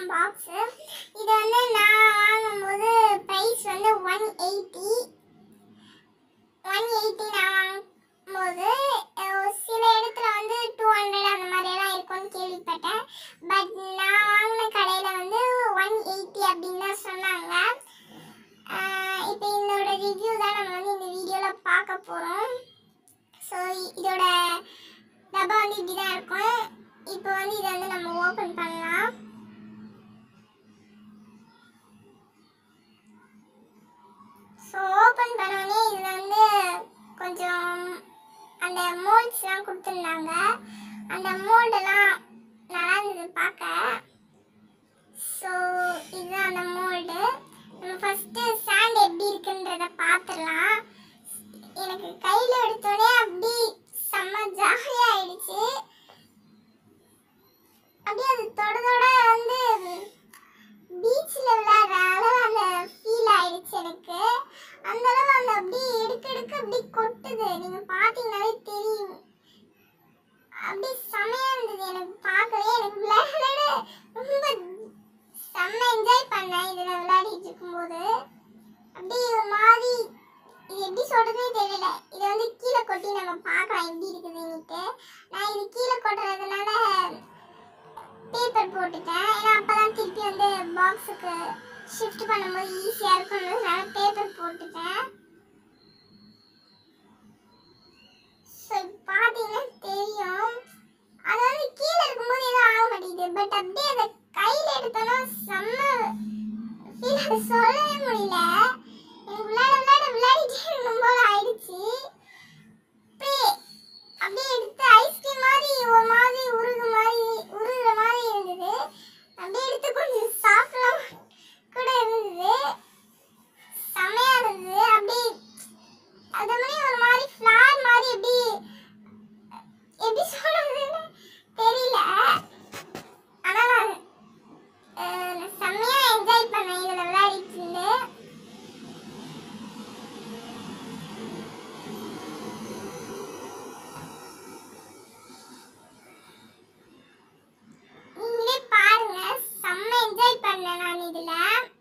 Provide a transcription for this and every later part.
தான் பாக்ஸு இது வந்து நான் வாங்கும்போது ப்ரைஸ் வந்து ஒன் எயிட்டி ஒன் எயிட்டி நான் வாங்கும்போது அஹ், சில இடத்துல வந்து டூ ஹண்ட்ரட் அந்த மாதிரியெல்லாம் இருக்கும்னு கேள்விப்பட்டேன் பட் நான் வாங்கின கடையில் வந்து ஒன் எயிட்டி அப்படின்னு தான் சொன்னாங்க இப்போ இதோட ரிவ்யூ தான் நம்ம வந்து இந்த வீடியோவில் பார்க்க போகிறோம் ஸோ இதோட டப்பா வந்து இப்படி தான் இருக்கும் இப்போ வந்து இதை வந்து நம்ம ஓப்பன் பண்ணலாம் ஸோ ஓப்பன் பண்ணோடனே இதில் வந்து கொஞ்சம் அந்த மோல்ட்ஸ்லாம் கொடுத்துருந்தாங்க அந்த மோல்டெல்லாம் நல்லா இருந்தது பார்க்க ஸோ இதுதான் அந்த மோல்டு நம்ம ஃபஸ்ட்டு சாண்ட் எப்படி இருக்குன்றத பார்த்துடலாம் எனக்கு கையில் எடுத்தோடனே அப்படி செம்ம ஜாலியாக ஆயிடுச்சு அப்படியே அது தொட தொட வந்து பீச்சில் விளையாடுற அளவு அந்த ஃபீல் ஆயிடுச்சு எனக்கு அந்த அளவு அந்த அப்படியே எடுக்க எடுக்க அப்படி கொட்டுது நீங்கள் பார்த்தீங்கன்னாலே தெரியும் அப்படியே செமையாக இருந்தது எனக்கு பார்க்கவே எனக்கு விளையாட ரொம்ப செம்ம என்ஜாய் பண்ணேன் இதில் விளையாடிட்டு இருக்கும்போது அப்படியே ஒரு மாதிரி இது எப்படி சொல்றதுனே தெரியல இதை வந்து கீழே கொட்டி நம்ம பார்க்கலாம் எப்படி இருக்குதுன்னுட்டு நான் இது கீழே கொட்டுறதுனால பேப்பர் போட்டுட்டேன் ஏன்னா அப்பதான் திருப்பி வந்து பாக்ஸுக்கு ஷிஃப்ட் பண்ணும்போது ஈஸியாக இருக்கும்ன்றதுனால பேப்பர் போட்டுட்டேன் ஸோ பார்த்தீங்கன்னா தெரியும் அது வந்து கீழே இருக்கும்போது எதுவும் ஆக மாட்டேங்குது பட் அப்படியே அதை கையில் எடுத்தோன்னா செம்ம ஃபீல் அதை சொல்லவே முடியல எனக்கு விளையாட விளையாட விளையாடிட்டே இருக்கும் போல ஆயிடுச்சு அப்படியே அப்படியே எடுத்து ஐஸ்கிரீம் மாதிரி ஒரு மாதிரி உருகு மாதிரி உருகுற மாதிரி இருந்தது அப்படியே எடுத்து கொஞ்சம் சாப்பிடலாம் கூட இருந்தது செமையா இருந்தது அப்படியே அது மாதிரி ஒரு மாதிரி ஃப்ளார் மாதிரி எப்படி எப்படி சொல்றதுன்னு தெரியல ஆனா நான் அஹ், நான் செம்மையா என்ஜாய் பண்ணேன் இதில் விளையாடிட்டு இருந்து நீங்களே பாருங்க செம்ம என்ஜாய் பண்ணேன் நான் இதுல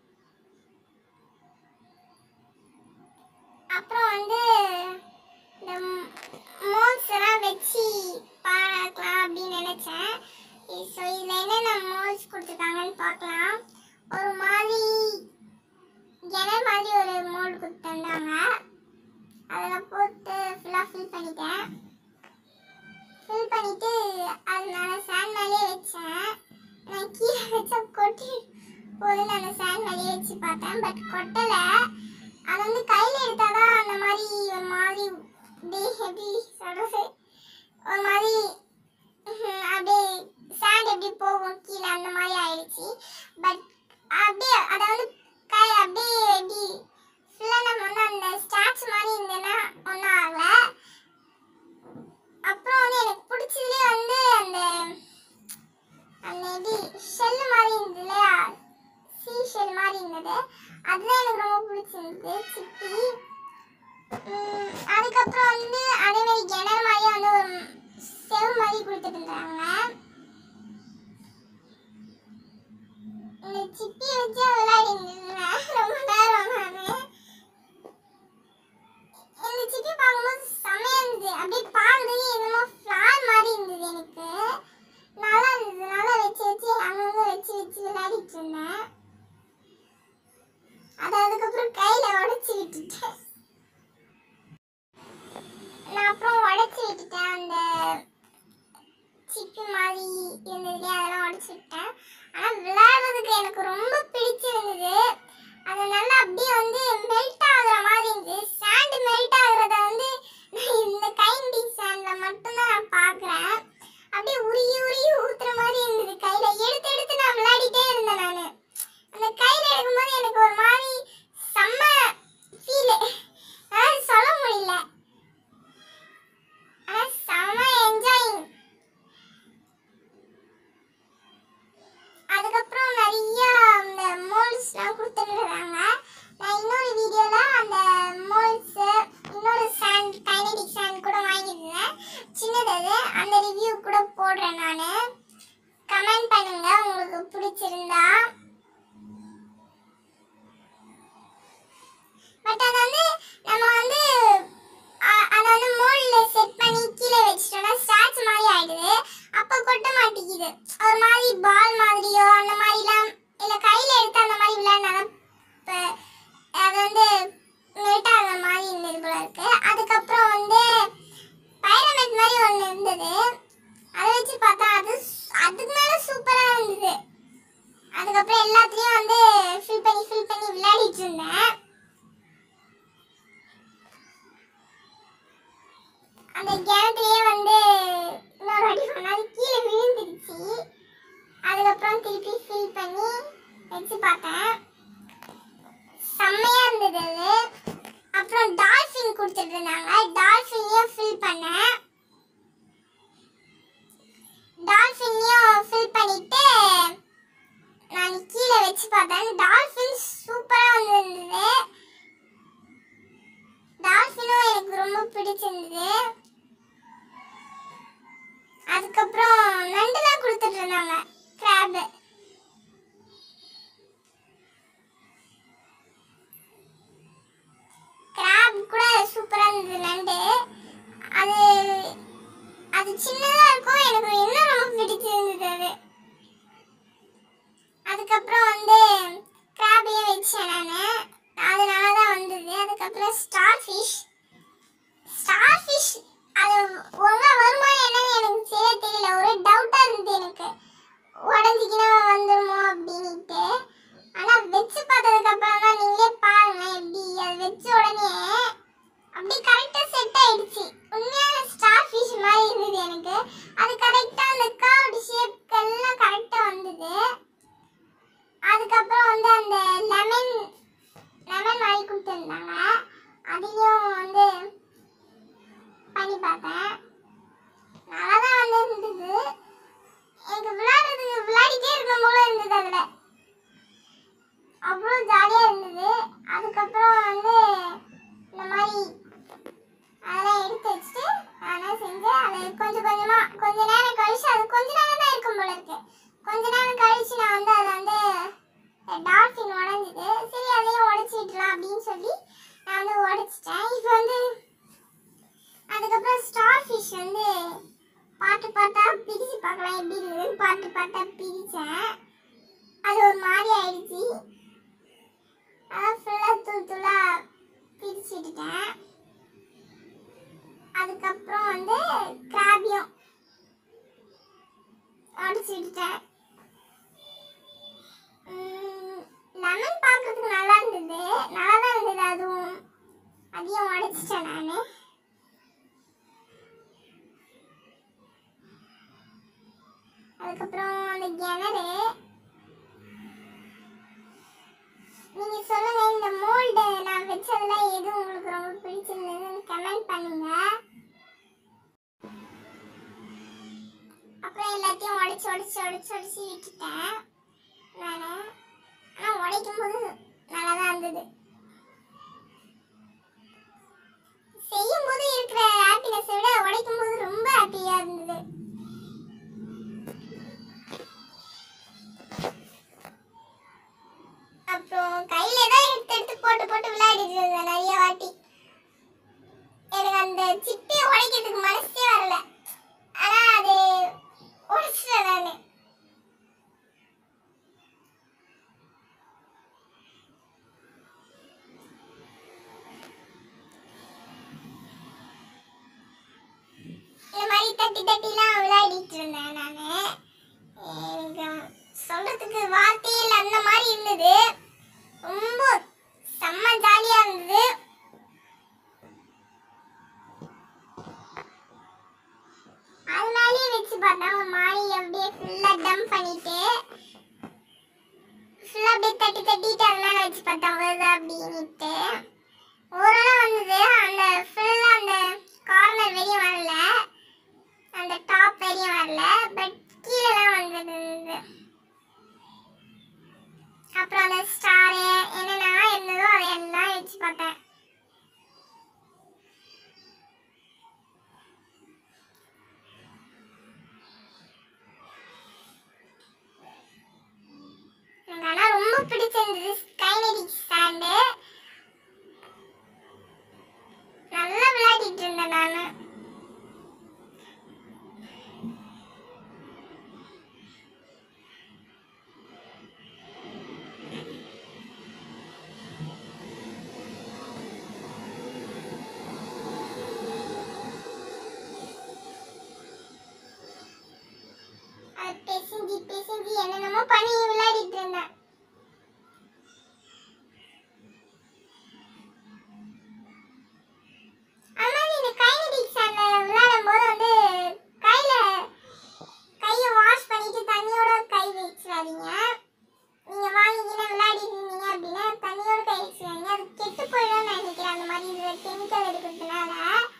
அப்புறம் வந்து இந்த மோல்ஸ் எல்லாம் வச்சு பார்க்கலாம் அப்படின்னு நினைச்சேன் ஸோ இதில் என்னென்ன மோல்ஸ் கொடுத்துருக்காங்கன்னு பார்க்கலாம் ஒரு மாதிரி கிணறு மாதிரி ஒரு மோல்டு கொடுத்துருந்தாங்க அதில் போட்டு ஃபுல்லாக ஃபில் பண்ணிட்டேன் ஃபில் பண்ணிட்டு அதனால சாண்ட் மேலே வச்சேன் நான் கீழே வச்சா கொட்டி போதுன்னு அந்த சாண்ட் மேலே வச்சு பார்த்தேன் பட் கொட்டலை அது வந்து கையில் எடுத்தால் தான் அந்த மாதிரி ஒரு மாதிரி அப்படியே எப்படி சொல்கிறது ஒரு மாதிரி ம்ஹும், அப்படியே சாண்ட் எப்படி போகும் கீழே அந்த மாதிரி ஆயிடுச்சு பட் அப்படியே அதை வந்து கை அப்படியே எப்படி ஃபுல்லாக நம்ம வந்து அந்த ஸ்டாச்சு மாதிரி இருந்ததுன்னா ஒன்றும் ஆகலை அப்புறம் வந்து எனக்கு பிடிச்சதுலே வந்து அந்த அந்த எப்படி ஷெல் மாதிரி இருந்தது இல்லையா சீ ஷெல் மாதிரி இருந்தது அதுதான் எனக்கு ரொம்ப பிடிச்சிருந்தது சிப்பி உம், அதுக்கப்புறம் வந்து அதே மாதிரி கிணறு மாதிரியே வந்து ஒரு செவ் மாதிரி கொடுத்துட்டு இருந்தாங்க இந்த சிப்பி வச்சு விளையாடி இருந்தேன் ரொம்ப நேரம் நான் இந்த சிப்பி பார்க்கும்போது செமையா இருந்தது அப்படியே பார்க்கறதுக்கு என்னமோ ஃப்ளார் மாதிரி இருந்தது எனக்கு நல்லா இருந்தது நல்லா வச்சு வச்சு அங்கங்க வச்சு வச்சு விளையாடிட்டு இருந்தேன் அது அதுக்கப்புறம் கையில உடைச்சு விட்டுட்டேன் நான் அப்புறம் உடைச்சு விட்டுட்டேன் அந்த சிப்பி மாதிரி இருந்தது அதெல்லாம் உடைச்சு விட்டேன் ஆனா விளையாடுறதுக்கு எனக்கு ரொம்ப பிடிச்சிருந்தது அது நல்லா அப்படியே வந்து மெல்ட் ஆகுற மாதிரி இருந்தது சாண்ட் மெல்ட் ஆகுறத வந்து நான் இந்த கைண்டி சாண்ட்ல மட்டும்தான் நான் பார்க்குறேன் அப்படியே உருகி உருகி ஊத்துற மாதிரி இருந்தது கையில எடுத்து எடுத்து நான் விளையாடிட்டே இருந்தேன் நான் அந்த கையில எடுக்கும்போது எனக்கு ஒரு மாதிரி செம்ம ஃபீல் அதாவது சொல்ல முடியல ஆனா செம்ம என்ஜாயிங் அதுக்கப்புறம் நிறைய அந்த மோல்ஸ்லாம் கொடுத்துருந்தாங்க நான் இன்னொரு வீடியோவில் அந்த மோல்ஸ் இன்னொரு சாண்ட் கைனடிக் சாண்ட் கூட வாங்கியிருந்தேன் சின்னது அது அந்த ரிவ்யூ கூட போடுறேன் நான் கமெண்ட் பண்ணுங்க உங்களுக்கு பிடிச்சிருந்தா பட் அதை வந்து நம்ம வந்து அ- அதை வந்து மோல்டில் செட் பண்ணி கீழே வச்சிட்டோம்னா ஸ்டாச் மாதிரி ஆயிடுது அப்போ கொட்ட மாட்டேங்குது ஒரு மாதிரி பால் மாதிரியோ அந்த மாதிரிலாம் இல்லை கையில் எடுத்து அந்த மாதிரி விளையாடினாதான் இப்போ அது வந்து மெல்ட் ஆகிற மாதிரி இருந்தது போல இருக்கு அதுக்கப்புறம் வந்து பைரமெட் மாதிரி ஒன்று இருந்தது அதை வச்சு பார்த்தா அது சு- அதுக்கு மேலே சூப்பராக இருந்தது அதுக்கப்புறம் எல்லாத்துலேயும் வந்து ஃபில் பண்ணி ஃபில் பண்ணி விளையாடிட்டு இருந்தேன் அந்த கிணத்துலயே வந்து இன்னொரு வாட்டி பண்ணாது கீழே விழுந்துருச்சு அதுக்கப்புறம் திருப்பி ஃபில் பண்ணி வச்சு பார்த்தேன் செம்மையா இருந்தது அது அப்புறம் டால்ஃபின் கொடுத்துட்டு இருந்தாங்க டால்ஃபினையும் ஃபில் பண்ணேன் டால்ஃபினையும் ஃபில் பண்ணிட்டு நான் கீழே வச்சு பார்த்தேன் டால்ஃபின் சூப்பரா வந்திருந்தது டால்ஃபினும் எனக்கு ரொம்ப பிடிச்சிருந்தது அதுக்கப்புறம் நண்டுலாம் கொடுத்துட்டு இருந்தாங்க கிராப் கிராப் கூட சூப்பரா இருந்தது நண்டு அது அது சின்னதா இருக்கும் எனக்கு இன்னும் ரொம்ப பிடிச்சிருந்தது அது அதுக்கப்புறம் வந்து கிராபையும் வச்சேன் நான் அதனால தான் வந்தது அதுக்கப்புறம் ஸ்டார் ஃபிஷ் ஸ்டார் ஃபிஷ் அது ஒழுங்கா வருமா என்னன்னு எனக்கு சரியா தெரியல ஒரு டவுட்டா இருந்தது எனக்கு உடஞ்சிக்கினா வந்துருமோ அப்படின்ட்டு ஆனா வச்சு பார்த்ததுக்கு அப்புறம் தான் நீங்களே பாருங்க எப்படி அது வச்ச உடனே அப்படியே கரெக்டா செட் ஆயிடுச்சு உண்மையான ஸ்டார் ஃபிஷ் மாதிரி இருந்தது எனக்கு அது கரெக்டா அந்த கர்வ்டு ஷேப்க்கு எல்லாம் கரெக்டா வந்தது அதுக்கப்புறம் வந்து அந்த லெமன் லெமன் வாங்கி கொடுத்துருந்தாங்க அதையும் வந்து பண்ணி பார்த்தேன் நல்லா தான் வந்து இருந்தது எனக்கு விளையாடுறதுக்கு விளையாடிட்டே இருக்கணும் போல இருந்தது அதில் அவ்வளோ ஜாலியாக இருந்தது அதுக்கப்புறம் வந்து இந்த மாதிரி அதெல்லாம் எடுத்து வச்சுட்டு அதெல்லாம் செஞ்சு அது கொஞ்சம் கொஞ்சமாக கொஞ்ச நேரம் கழிச்சு அது கொஞ்ச நேரம் தான் இருக்கும் போல இருக்கு கொஞ்ச நேரம் கழிச்சு நான் வந்து அதை வந்து டால்ஃபின் உடஞ்சிது சரி அதையும் உடச்சிடலாம் அப்படின்னு சொல்லி நான் வந்து உடச்சிட்டேன் இப்போ வந்து அதுக்கப்புறம் ஸ்டார் ஃபிஷ் வந்து பாட்டு பாட்டா பிரிச்சு பார்க்கலாம் எப்படி இருக்குதுன்னு பாட்டு பாட்டா பிரிச்சேன் அது ஒரு மாதிரி ஆயிடுச்சு அதான் ஃபுல்லாக தூள் தூளா பிரிச்சு விட்டுட்டேன் அதுக்கப்புறம் வந்து கிராபியும் உடச்சி விட்டுட்டேன் லெமன் பார்க்கறதுக்கு நல்லா இருந்தது நல்லா தான் இருந்தது அதுவும் அதையும் உடைச்சிட்டேன் நான் அதுக்கப்புறம் அந்த கிணறு நீங்க சொல்லுங்க இந்த மோல்டு நான் வச்சதுல எது உங்களுக்கு ரொம்ப பிடிச்சிருந்ததுன்னு கமெண்ட் பண்ணுங்க அப்புறம் எல்லாத்தையும் உடைச்சு உடைச்சு உடைச்சு உடைச்சு விட்டுட்டேன் நான் ஆனா உடைக்கும் போது நல்லா தான் இருந்தது செய்யும் போது இருக்கிற ஹாப்பினஸை விட உடைக்கும் போது ரொம்ப ஹாப்பியா இருந்தது அப்புறம் கையில தான் எடுத்து எடுத்து போட்டு போட்டு விளையாடிட்டு இருந்தேன் நிறைய வாட்டி எனக்கு அந்த சிப்பியை உடைக்கிறதுக்கு மனசே வரல ஆனா அது உடைச்சிட்டேன் நானு இந்த மாதிரி தட்டி தட்டிலாம் விளையாடிட்டு இருந்தேன் நான் எனக்கு சொல்றதுக்கு வார்த்தையே இல்லை அந்த மாதிரி இருந்தது ரொம்ப செம்ம ஜாலியா இருந்தது அதனாலேயே வச்சு பார்த்தா ஒரு மாதிரி அப்படியே ஃபுல்லா டம்ப் பண்ணிட்டு ஃபுல்லா அப்படியே தட்டி தட்டிட்டு அதனால வச்சு பார்த்தா வருதா அப்படின்னுட்டு ஓரளவு வந்தது அந்த ஃபுல்லா அந்த கார்னர் வரையும் வரல அந்த டாப் வரையும் வரல பட் கீழெல்லாம் வந்தது அப்புறம் அந்த ஸ்டாரு என்னென்ன இருந்ததோ அதை எல்லாம் வச்சு பார்த்தேன் எனக்கு ஆனால் ரொம்ப பிடிச்சிருந்தது கைனடிக் ஸ்டாண்டு நான் அது பிசைஞ்சு பிசைஞ்சு என்னென்னமோ பண்ணி விளையாடிட்டு இருந்தேன் அது மாதிரி இந்த கைனடிக்ஸ் அந்த விளையாடும் போது வந்து கையில கையை வாஷ் பண்ணிட்டு தண்ணியோட கை வச்சிடாதீங்க நீங்க வாங்கிக்கின விளையாடிட்டு இருந்தீங்க அப்படின்னா தண்ணியோட கை வச்சிடாதீங்க அது கெட்டு போயிடும்னு நினைக்கிறேன் அந்த மாதிரி இதுல கெமிக்கல் இருக்கிறதுனால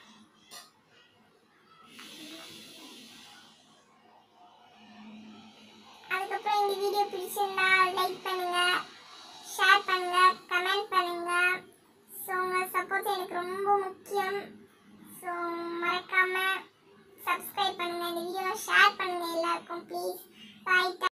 அதுக்கப்புறம் இந்த வீடியோ பிடிச்சிருந்தா லைக் பண்ணுங்க ஷேர் பண்ணுங்க கமெண்ட் பண்ணுங்க ஸோ உங்கள் சப்போர்ட் எனக்கு ரொம்ப முக்கியம் ஸோ மறக்காம சப்ஸ்கிரைப் பண்ணுங்க இந்த வீடியோவை ஷேர் பண்ணுங்க எல்லாருக்கும் ப்ளீஸ் பாய்